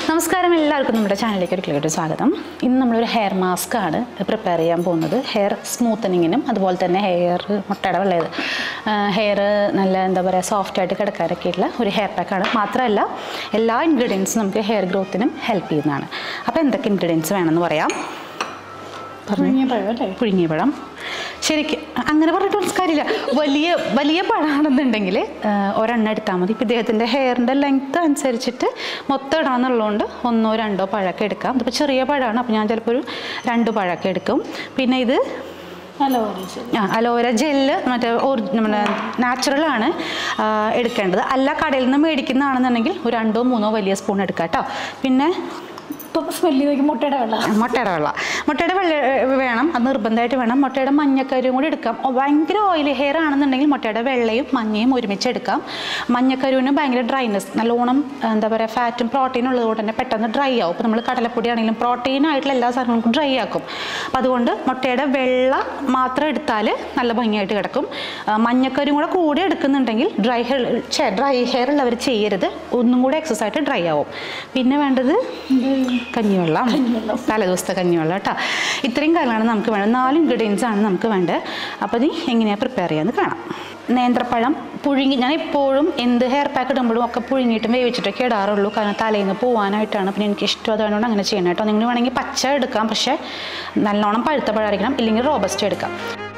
നമസ്കാരം എല്ലാവർക്കും നമ്മുടെ ചാനലിലേക്ക് ഒരിക്കലും സ്വാഗതം ഇന്ന് നമ്മളൊരു ഹെയർ മാസ്ക് ആണ് പ്രിപ്പയർ ചെയ്യാൻ പോകുന്നത് ഹെയർ സ്മൂത്തനിങ്ങിനും അതുപോലെ തന്നെ ഹെയർ മുട്ടയുടെ വെള്ളത് ഹെയർ നല്ല എന്താ പറയുക സോഫ്റ്റ് ആയിട്ട് കിടക്കാനൊക്കെ ഉള്ള ഒരു ഹെയർ പാക്കാണ് മാത്രമല്ല എല്ലാ ഇൻഗ്രീഡിയൻസും നമുക്ക് ഹെയർ ഗ്രോത്തിനും ഹെൽപ്പ് ചെയ്യുന്നതാണ് അപ്പോൾ എന്തൊക്കെ ഇൻഗ്രീഡിയൻസ് വേണമെന്ന് പറയാം പുഴുങ്ങിയ പഴം അല്ലേ പുഴുങ്ങിയ പഴം ശരിക്കും അങ്ങനെ പറഞ്ഞിട്ട് കാര്യമില്ല വലിയ വലിയ പഴമാണെന്നുണ്ടെങ്കിൽ ഒരെണ്ണം എടുത്താൽ മതി ഇപ്പം ഇദ്ദേഹത്തിൻ്റെ ഹെയറിൻ്റെ ലെങ്ത്ത് അനുസരിച്ചിട്ട് മൊത്തം ഇടാന്നുള്ളതുകൊണ്ട് ഒന്നോ രണ്ടോ പഴമൊക്കെ എടുക്കാം ഇതിപ്പോൾ ചെറിയ പഴമാണ് അപ്പോൾ ഞാൻ ചിലപ്പോൾ ഒരു രണ്ട് പഴമൊക്കെ എടുക്കും പിന്നെ ഇത് അലോവേര ശരി ആ അലോവേര ജെല്ല് മറ്റേ ഒറി നമ്മുടെ നാച്ചുറലാണ് എടുക്കേണ്ടത് അല്ല കടയിൽ നിന്ന് മേടിക്കുന്നതാണെന്നുണ്ടെങ്കിൽ ഒരു രണ്ടോ മൂന്നോ വലിയ സ്പൂൺ എടുക്കാം കേട്ടോ പിന്നെ ഇപ്പൊ സ്മെല്ല് ചെയ്തേക്കും മുട്ടയുടെ വെള്ളം മുട്ടയുടെ വെള്ള മുട്ടയുടെ വെള്ള ഏർ വേണം അത് നിർബന്ധമായിട്ട് വേണം മുട്ടയുടെ മഞ്ഞക്കരുവും കൂടി എടുക്കാം ഓ, ഭയങ്കര ഓയിലി ഹെയർ ആണെന്നുണ്ടെങ്കിൽ മുട്ടയുടെ വെള്ളയും മഞ്ഞയും ഒരുമിച്ച് എടുക്കാം മഞ്ഞക്കരുവിന് ഭയങ്കര ഡ്രൈനെസ് നല്ലോണം ഏർ, എന്താ പറയുക ഫാറ്റും പ്രോട്ടീനും ഉള്ളതുകൊണ്ട് തന്നെ പെട്ടെന്ന് ഡ്രൈ ആവും ഇപ്പോൾ നമ്മൾ കടലപ്പൊടി ആണെങ്കിലും പ്രോട്ടീൻ ആയിട്ടുള്ള എല്ലാ സാധനങ്ങൾക്കും ഡ്രൈ ആക്കും അപ്പോൾ അതുകൊണ്ട് മുട്ടയുടെ വെള്ള മാത്രം എടുത്താൽ നല്ല ഭംഗിയായിട്ട് കിടക്കും ആ, മഞ്ഞക്കരും കൂടെ കൂടി എടുക്കുന്നുണ്ടെങ്കിൽ ഡ്രൈ ഹെയർ ഡ്രൈ ഹെയർ ഉള്ളവർ ചെയ്യരുത് ഒന്നും കൂടെ എക്സസ് ആയിട്ട് ഡ്രൈ ആവും പിന്നെ വേണ്ടത് കഞ്ഞിവെള്ളം തലേദിവസത്തെ കഞ്ഞിവെള്ളം കേട്ടോ ഇത്രയും കാര്യങ്ങളാണ് നമുക്ക് വേണ്ടത് നാല് ഇൻഗ്രീഡിയൻസ് ആണ് നമുക്ക് വേണ്ടത് അപ്പോൾ നീ എങ്ങനെയാണ് പ്രിപ്പയർ ചെയ്യാമെന്ന് കാണാം നേന്ത്രപ്പഴം പുഴുങ്ങി ഞാൻ എപ്പോഴും എന്ത് ഹെയർ പാക്ക് ഇടുമ്പോഴും ഒക്കെ പുഴുങ്ങിയിട്ടും വേവിച്ചിട്ടൊക്കെ ഇടാറുള്ളൂ കാരണം തലേന്ന് പോകാനായിട്ടാണ് പിന്നെ എനിക്ക് ഇഷ്ടം അതുകൊണ്ട് അങ്ങനെ ചെയ്യണം കേട്ടോ നിങ്ങൾ വേണമെങ്കിൽ പച്ച എടുക്കാം പക്ഷേ നല്ലോണം പഴുത്ത പഴമായിരിക്കണം ഇല്ലെങ്കിൽ റോബസ്റ്റ് എടുക്കാം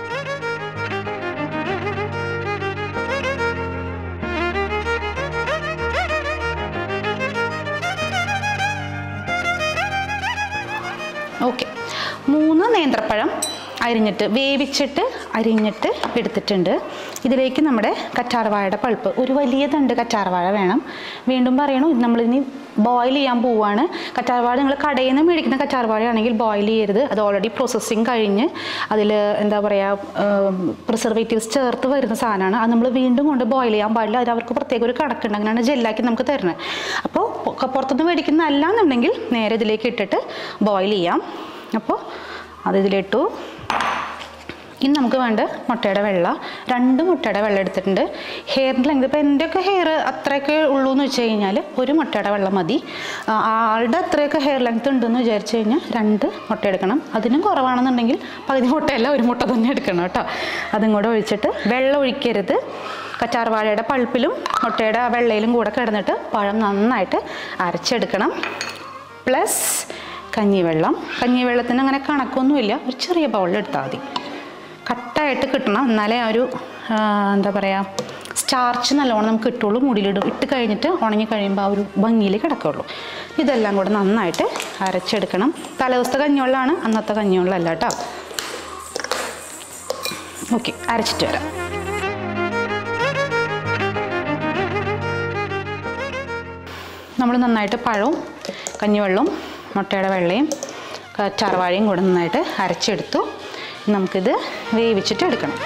ഓക്കെ മൂന്ന് നേന്ത്രപ്പഴം അരിഞ്ഞിട്ട് വേവിച്ചിട്ട് അരിഞ്ഞിട്ട് എടുത്തിട്ടുണ്ട് ഇതിലേക്ക് നമ്മുടെ കറ്റാർവാഴയുടെ പൾപ്പ് ഒരു വലിയ തണ്ട് കറ്റാർവാഴ വേണം വീണ്ടും പറയണു ഇത് നമ്മളിനി ബോയിൽ ചെയ്യാൻ പോവുകയാണ് കറ്റാർവാഴ നിങ്ങൾ കടയിൽ നിന്ന് മേടിക്കുന്ന കറ്റാർവാഴയാണെങ്കിൽ ബോയിൽ ചെയ്യരുത് അത് ഓൾറെഡി പ്രോസസ്സിങ് കഴിഞ്ഞ് അതിൽ എന്താ പറയുക പ്രിസർവേറ്റീവ്സ് ചേർത്ത് വരുന്ന സാധനമാണ് അത് നമ്മൾ വീണ്ടും കൊണ്ട് ബോയിൽ ചെയ്യാൻ പാടില്ല അത് അവർക്ക് പ്രത്യേക ഒരു കണക്കുണ്ട് അങ്ങനെയാണ് ജെല്ലാക്കി നമുക്ക് തരുന്നത് അപ്പോൾ പൊ- പുറത്തുനിന്ന് മേടിക്കുന്ന അല്ലാന്നുണ്ടെങ്കിൽ നേരെ ഇതിലേക്ക് ഇട്ടിട്ട് ബോയിൽ ചെയ്യാം അപ്പോൾ അത് ഇതിലിട്ടു ഇനി നമുക്ക് വേണ്ട മുട്ടയുടെ വെള്ള രണ്ട് മുട്ടയുടെ വെള്ളം എടുത്തിട്ടുണ്ട് ഹെയറിൻ്റെ ലെങ്ത് ഇപ്പോൾ എൻ്റെയൊക്കെ ഹെയർ അത്രയൊക്കെ ഉള്ളൂ എന്ന് വെച്ച് കഴിഞ്ഞാൽ ഒരു മുട്ടയുടെ വെള്ളം മതി ആ, ആളുടെ അത്രയൊക്കെ ഹെയർ ലെങ്ത് ഉണ്ടെന്ന് വിചാരിച്ചു കഴിഞ്ഞാൽ രണ്ട് മുട്ട എടുക്കണം അതിനും കുറവാണെന്നുണ്ടെങ്കിൽ പകുതി മുട്ടയല്ല ഒരു മുട്ട തന്നെ എടുക്കണം കേട്ടോ അതും കൂടെ ഒഴിച്ചിട്ട് വെള്ളം ഒഴിക്കരുത് കച്ചാർവാഴയുടെ പൾപ്പിലും മുട്ടയുടെ ആ വെള്ളയിലും കൂടെ കിടന്നിട്ട് പഴം നന്നായിട്ട് അരച്ചെടുക്കണം പ്ലസ് കഞ്ഞിവെള്ളം കഞ്ഞിവെള്ളത്തിന് അങ്ങനെ കണക്കൊന്നുമില്ല ഒരു ചെറിയ ബൗളിൽ എടുത്താൽ മതി കട്ടായിട്ട് കിട്ടണം എന്നാലേ ആ ഒരു ആ, എന്താ പറയുക സ്റ്റാർച്ച് നല്ലോണം നമുക്ക് കിട്ടുള്ളൂ മുടിയിലിടും ഇട്ട് കഴിഞ്ഞിട്ട് ഉണങ്ങി കഴിയുമ്പോൾ ആ ഒരു ഭംഗിയിൽ കിടക്കുള്ളൂ ഇതെല്ലാം കൂടെ നന്നായിട്ട് അരച്ചെടുക്കണം തലേദിവസത്തെ കഞ്ഞിവെള്ളമാണ് അന്നത്തെ കഞ്ഞിവെള്ളമല്ല കേട്ടോ ഓക്കെ അരച്ചിട്ട് വരാം നമ്മൾ നന്നായിട്ട് പഴവും കഞ്ഞിവെള്ളവും മുട്ടയുടെ വെള്ളയും ക- ചാർവാഴയും കൂടെ നന്നായിട്ട് അരച്ചെടുത്തു നമുക്കിത് വേവിച്ചിട്ട് എടുക്കണം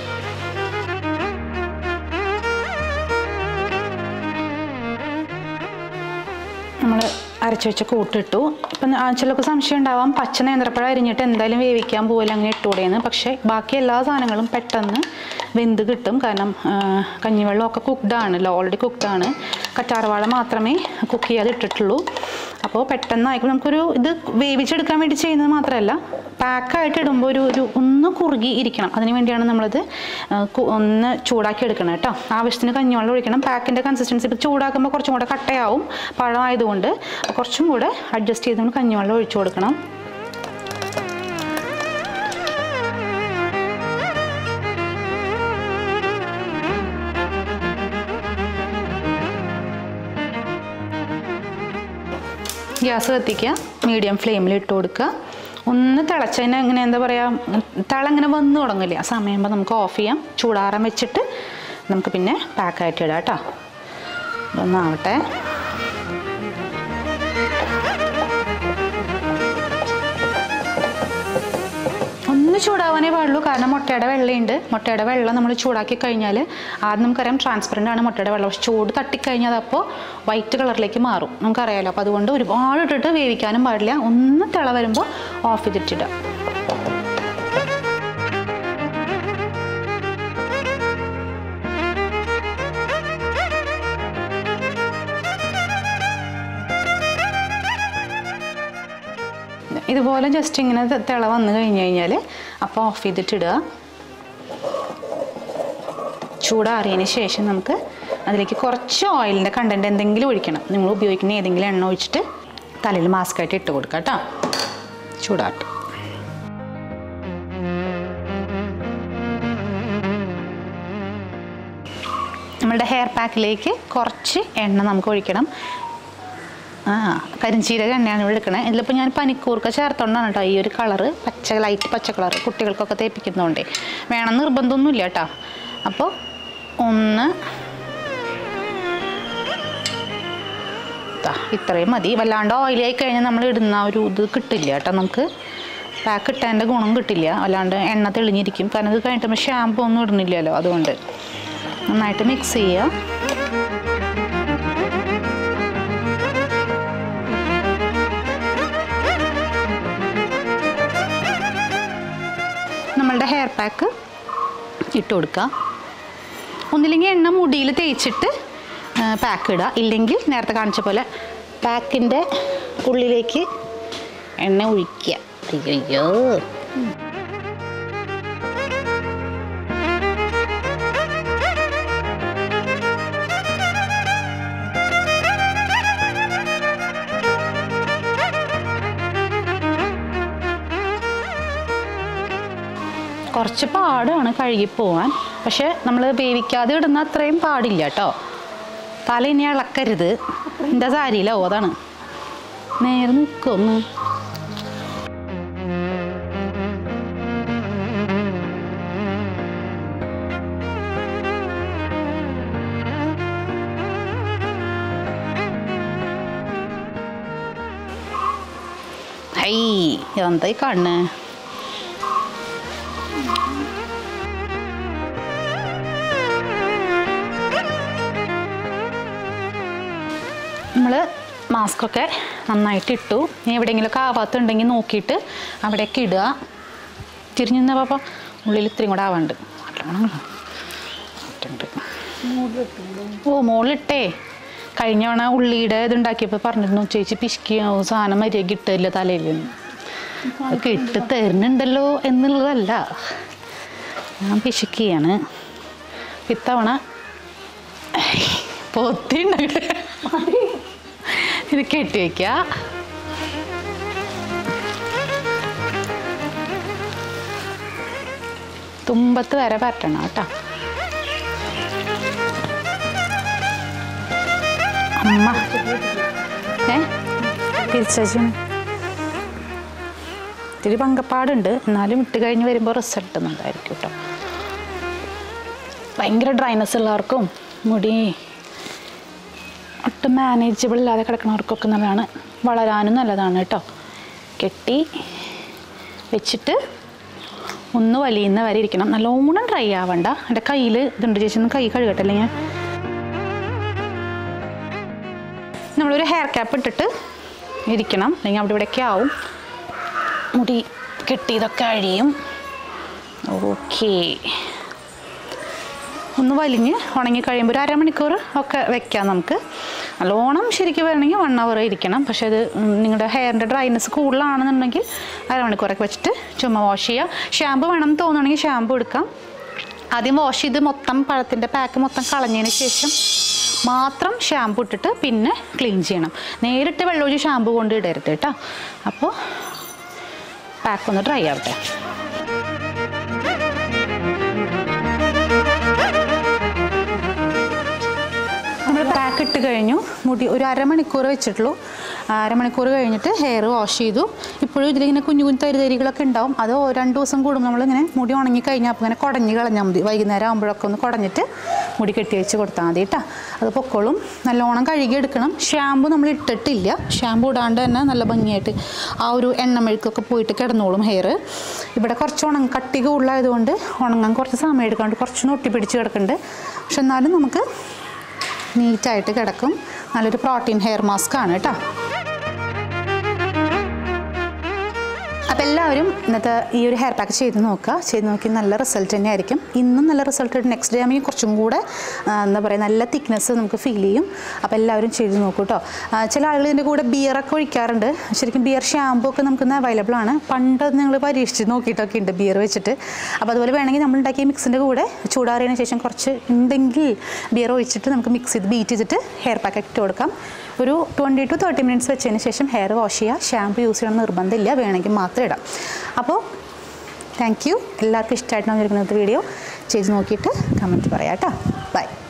നമ്മൾ അരച്ച് വെച്ച കൂട്ടിട്ടു ഇപ്പം ആ ചിലർക്ക് സംശയം ഉണ്ടാവാം പച്ച നേന്ത്രപ്പഴം അരിഞ്ഞിട്ട് എന്തായാലും വേവിക്കാൻ പോകില്ല അങ്ങനെ ഇട്ടുകൂടെയെന്ന് പക്ഷേ ബാക്കി എല്ലാ സാധനങ്ങളും പെട്ടെന്ന് വെന്ത് കിട്ടും കാരണം ആ, കഞ്ഞിവെള്ളമൊക്കെ കുക്ക്ഡാണ് ഓൾറെഡി കുക്ക്ഡാണ് കറ്റാർവാഴ മാത്രമേ കുക്ക് ചെയ്യാതെ ഇട്ടിട്ടുള്ളൂ അപ്പോൾ പെട്ടെന്ന് ആയിക്കോളും നമുക്കൊരു ഇത് വേവിച്ചെടുക്കാൻ വേണ്ടി ചെയ്യുന്നത് മാത്രമല്ല പാക്കായിട്ട് ഇടുമ്പോൾ ഒരു ഒരു ഒന്ന് കുറുകി ഇരിക്കണം അതിന് വേണ്ടിയാണ് നമ്മളത് ആ, കു- ഒന്ന് ചൂടാക്കി എടുക്കണം കേട്ടോ ആവശ്യത്തിന് കഞ്ഞിവെള്ളം ഒഴിക്കണം പാക്കിൻ്റെ കൺസിസ്റ്റൻസി ഇപ്പോൾ ചൂടാക്കുമ്പോൾ കുറച്ചും കൂടെ കട്ടയാവും പഴമായതുകൊണ്ട് കുറച്ചും കൂടെ അഡ്ജസ്റ്റ് ചെയ്ത് നമ്മൾ കഞ്ഞിവെള്ളം ഒഴിച്ചു കൊടുക്കണം ഗ്യാസ് കത്തിക്കുക മീഡിയം ഫ്ലെയിമിൽ ഇട്ട് കൊടുക്കുക ഒന്ന് തിളച്ചതിന് ഇങ്ങനെ എന്താ പറയുക തിളങ്ങനെ വന്ന് തുടങ്ങില്ലേ ആ സമയമാകുമ്പോൾ നമുക്ക് ഓഫ് ചെയ്യാം ചൂടാറാൻ വെച്ചിട്ട് നമുക്ക് പിന്നെ പാക്കായിട്ട് ഇടാം കേട്ടോ ഒന്നാവട്ടെ ഒന്ന് ചൂടാവാനേ പാടുള്ളൂ കാരണം മുട്ടയുടെ വെള്ളയുണ്ട് മുട്ടയുടെ വെള്ളം നമ്മൾ ചൂടാക്കി കഴിഞ്ഞാൽ ആദ്യം നമുക്കറിയാം ട്രാൻസ്പെറൻ്റ് ആണ് മുട്ടയുടെ വെള്ളം പക്ഷെ ചൂട് തട്ടിക്കഴിഞ്ഞാൽ അതപ്പോൾ വൈറ്റ് കളറിലേക്ക് മാറും നമുക്കറിയാലോ അപ്പോൾ അതുകൊണ്ട് ഒരുപാട് ഇട്ടിട്ട് വേവിക്കാനും പാടില്ല ഒന്ന് തിള വരുമ്പോൾ ഓഫ് ചെയ്തിട്ടിടുക ഇതുപോലെ ജസ്റ്റ് ഇങ്ങനെ തെ- തിള വന്നു കഴിഞ്ഞ് കഴിഞ്ഞാൽ അപ്പോൾ ഓഫ് ചെയ്തിട്ടിടുക ചൂടാറിയതിന് ശേഷം നമുക്ക് അതിലേക്ക് കുറച്ച് ഓയിലിൻ്റെ കണ്ടൻറ്റ് എന്തെങ്കിലും ഒഴിക്കണം നിങ്ങൾ ഉപയോഗിക്കുന്ന ഏതെങ്കിലും എണ്ണ ഒഴിച്ചിട്ട് തലയിൽ മാസ്ക് ആയിട്ട് ഇട്ട് കൊടുക്കുക കേട്ടോ ചൂടാട്ട് നമ്മളുടെ ഹെയർ പാക്കിലേക്ക് കുറച്ച് എണ്ണ നമുക്ക് ഒഴിക്കണം ആ കരിഞ്ചീരക എണ്ണയാണ് ഇവിടെ എടുക്കണേ ഇതിലിപ്പോൾ ഞാൻ പനിക്കൂർക്ക ചേർത്തോണ്ടാണ് കേട്ടോ ഈ ഒരു കളറ് പച്ച ലൈറ്റ് പച്ച കളറ് കുട്ടികൾക്കൊക്കെ തേപ്പിക്കുന്നതുകൊണ്ടേ വേണം നിർബന്ധമൊന്നുമില്ല കേട്ടോ അപ്പോൾ ഒന്ന് ദാ ഇത്രയും മതി വല്ലാണ്ട് ഓയിലായി കഴിഞ്ഞാൽ നമ്മൾ ഇടുന്ന ആ ഒരു ഇത് കിട്ടില്ല കേട്ടോ നമുക്ക് പാക്ക് ഇട്ടതിൻ്റെ ഗുണം കിട്ടില്ല അല്ലാണ്ട് എണ്ണ തെളിഞ്ഞിരിക്കും കാരണം ഇത് കഴിഞ്ഞിട്ട് നമ്മൾ ഷാമ്പു ഒന്നും ഇടുന്നില്ലല്ലോ അതുകൊണ്ട് നന്നായിട്ട് മിക്സ് ചെയ്യുക നമ്മളുടെ ഹെയർ പാക്ക് ഇട്ട് കൊടുക്കുക ഒന്നില്ലെങ്കിൽ എണ്ണ മുടിയിൽ തേച്ചിട്ട് പാക്ക് ഇടുക ഇല്ലെങ്കിൽ നേരത്തെ കാണിച്ച പോലെ പാക്കിൻ്റെ ഉള്ളിലേക്ക് എണ്ണ ഒഴിക്കുക അയ്യോ കുറച്ച് പാടാണ് കഴുകി പോവാൻ പക്ഷെ നമ്മൾ വേവിക്കാതെ ഇടുന്ന അത്രയും പാടില്ല കേട്ടോ തല ഇനി ഇളക്കരുത് എൻ്റെ സാരിയിലാവോ അതാണ് നേരെ നിൽക്കൊന്ന് ഐ ഇതെന്താ ഈ കണ്ണ് നമ്മൾ മാസ്കൊക്കെ നന്നായിട്ട് ഇട്ടു ഇനി എവിടെയെങ്കിലുമൊക്കെ ആവാത്തുണ്ടെങ്കിൽ നോക്കിയിട്ട് അവിടേക്ക് ഇടുക തിരിഞ്ഞു നിന്ന പാപ്പ ഉള്ളിൽ ഇത്രയും കൂടെ ആവാണ്ട് നല്ലോണം ഇട്ടുണ്ട്. ഓ മുകളിലിട്ടേ കഴിഞ്ഞ തവണ ഉള്ളിയുടെ ഇതുണ്ടാക്കിയപ്പോൾ പറഞ്ഞിരുന്നു ചേച്ചി പിശുക്കി സാധനം മര്യാദ ഇട്ടില്ല തലയിൽ അതൊക്കെ ഇട്ട് തരുന്നുണ്ടല്ലോ എന്നുള്ളതല്ല ഞാൻ പിശുക്കിയാണ് ഇത്തവണ പൊത്തിണ്ടങ്ങട് ഇത് കെട്ടി വയ്ക്ക തുമ്പത്ത് വരെ പറ്റണം കേട്ടോ അമ്മ ഏ തിരിച്ചു ഇത്തിരി പങ്കപ്പാടുണ്ട് എന്നാലും ഇട്ട് കഴിഞ്ഞ് വരുമ്പോൾ റിസൾട്ട് നല്ലതായിരിക്കും കേട്ടോ ഭയങ്കര ഡ്രൈനസ് ഉള്ളവർക്കും മുടി ഒട്ടും മാനേജബിൾ ഇല്ലാതെ കിടക്കുന്നവർക്കൊക്കെ നല്ലതാണ് വളരാനും നല്ലതാണ് കേട്ടോ കെട്ടി വെച്ചിട്ട് ഒന്ന് വലിയുന്ന വരെ ഇരിക്കണം നല്ലോണം ഡ്രൈ ആവണ്ട എൻ്റെ കയ്യിൽ ഇതുണ്ട് ചേച്ചി ഒന്ന് കൈ കഴുകട്ടല്ലേ ഞാൻ നമ്മളൊരു ഹെയർ ക്യാപ്പ് ഇട്ടിട്ട് ഇരിക്കണം അല്ലെങ്കിൽ അവിടെ ഇവിടെയൊക്കെ ആവും മുടി കെട്ടിയതൊക്കെ അഴിയും ഓക്കേ ഒന്ന് വലിഞ്ഞ് ഉണങ്ങി കഴിയുമ്പോൾ ഒരു അരമണിക്കൂർ ഒക്കെ വെക്കാം നമുക്ക് നല്ലോണം ശരിക്കും വരണമെങ്കിൽ വൺ അവർ ഇരിക്കണം പക്ഷേ അത് ഉം, നിങ്ങളുടെ ഹെയറിൻ്റെ ഡ്രൈനെസ് കൂടുതലാണെന്നുണ്ടെങ്കിൽ അരമണിക്കൂറൊക്കെ വെച്ചിട്ട് ചുമ്മാ വാഷ് ചെയ്യുക ഷാമ്പു വേണം എന്ന് തോന്നുകയാണെങ്കിൽ ഷാമ്പു എടുക്കാം ആദ്യം വാഷ് ചെയ്ത് മൊത്തം പഴത്തിൻ്റെ പാക്ക് മൊത്തം കളഞ്ഞതിന് ശേഷം മാത്രം ഷാമ്പു ഇട്ടിട്ട് പിന്നെ ക്ലീൻ ചെയ്യണം നേരിട്ട് വെള്ളമൊഴിച്ച് ഷാമ്പു കൊണ്ട് ഇടരുത് കേട്ടോ അപ്പോൾ പാക്ക് ഒന്ന് ഡ്രൈ ആവട്ടെ നമ്മൾ പാക്ക് ഇട്ട് കഴിഞ്ഞു മുടി ഒരു അരമണിക്കൂർ വെച്ചിട്ടുള്ളൂ അരമണിക്കൂർ കഴിഞ്ഞിട്ട് ഹെയർ വാഷ് ചെയ്തു ഇപ്പോഴും ഇതിലിങ്ങനെ കുഞ്ഞു കുഞ്ഞു തരിതരികളൊക്കെ ഉണ്ടാവും അത് ഓ- രണ്ട് ദിവസം കൂടുമ്പോൾ നമ്മളിങ്ങനെ മുടി ഉണങ്ങി കഴിഞ്ഞാൽ അപ്പോൾ ഇങ്ങനെ കുടഞ്ഞ് കളഞ്ഞാൽ മതി വൈകുന്നേരം ആകുമ്പോഴൊക്കെ ഒന്ന് കുടഞ്ഞിട്ട് മുടി കെട്ടി വെച്ച് കൊടുത്താൽ മതി കേട്ടോ അത് പൊക്കോളും നല്ലോണം കഴുകി എടുക്കണം ഷാമ്പു നമ്മൾ ഇട്ടിട്ടില്ല ഷാമ്പു ഇടാണ്ട് തന്നെ നല്ല ഭംഗിയായിട്ട് ആ ഒരു എണ്ണമെഴുക്കൊക്കെ പോയിട്ട് കിടന്നോളും ഹെയർ ഇവിടെ കുറച്ച് ഉണങ്ങ കട്ടി കൂടുതലായതുകൊണ്ട് ഉണങ്ങാൻ കുറച്ച് സമയം എടുക്കാണ്ട് കുറച്ച് ഒട്ടി പിടിച്ച് കിടക്കുന്നുണ്ട് പക്ഷെ എന്നാലും നമുക്ക് നീറ്റായിട്ട് കിടക്കും നല്ലൊരു പ്രോട്ടീൻ ഹെയർ മാസ്ക് ആണ് കേട്ടോ അപ്പോൾ എല്ലാവരും ഇന്നത്തെ ഈ ഒരു ഹെയർ പാക്ക് ചെയ്ത് നോക്കുക ചെയ്ത് നോക്കി നല്ല റിസൾട്ട് തന്നെയായിരിക്കും ഇന്നും നല്ല റിസൾട്ട് നെക്സ്റ്റ് ഡേ ആകുമ്പോൾ കുറച്ചും കൂടെ ആ, എന്താ പറയുക നല്ല തിക്നെസ് നമുക്ക് ഫീൽ ചെയ്യും അപ്പോൾ എല്ലാവരും ചെയ്ത് നോക്കൂ കേട്ടോ ആ, ചില ആളുകൾ ഇതിൻ്റെ കൂടെ ബിയറൊക്കെ ഒഴിക്കാറുണ്ട് ശരിക്കും ബിയർ ഷാമ്പൂ ഒക്കെ നമുക്ക് അവൈലബിൾ ആണ് പണ്ട് ഞങ്ങൾ പരീക്ഷിച്ച് നോക്കിയിട്ടൊക്കെ ഉണ്ട് ബിയർ വെച്ചിട്ട് അപ്പോൾ അതുപോലെ വേണമെങ്കിൽ നമ്മൾ ഉണ്ടാക്കിയ മിക്സിൻ്റെ കൂടെ ചൂടാറിയതിന് ശേഷം കുറച്ച് ഉണ്ടെങ്കിൽ ബിയർ ഒഴിച്ചിട്ട് നമുക്ക് മിക്സ് ചെയ്ത് ബീറ്റ് ചെയ്തിട്ട് ഹെയർ പാക്ക് ഇട്ട് കൊടുക്കാം ഒരു ട്വൻറ്റി ടു തേർട്ടി മിനിറ്റ്സ് വെച്ചതിന് ശേഷം ഹെയർ വാഷ് ചെയ്യുക ഷാമ്പു യൂസ് ചെയ്യണം നിർബന്ധമില്ല വേണമെങ്കിൽ മാത്രം ഇടാം അപ്പോൾ താങ്ക് യു എല്ലാവർക്കും ഇഷ്ടമായിട്ടാണ് ഇരിക്കുന്നത് വീഡിയോ ചെയ്ത് നോക്കിയിട്ട് കമൻറ്റ് പറയാം കേട്ടോ ബൈ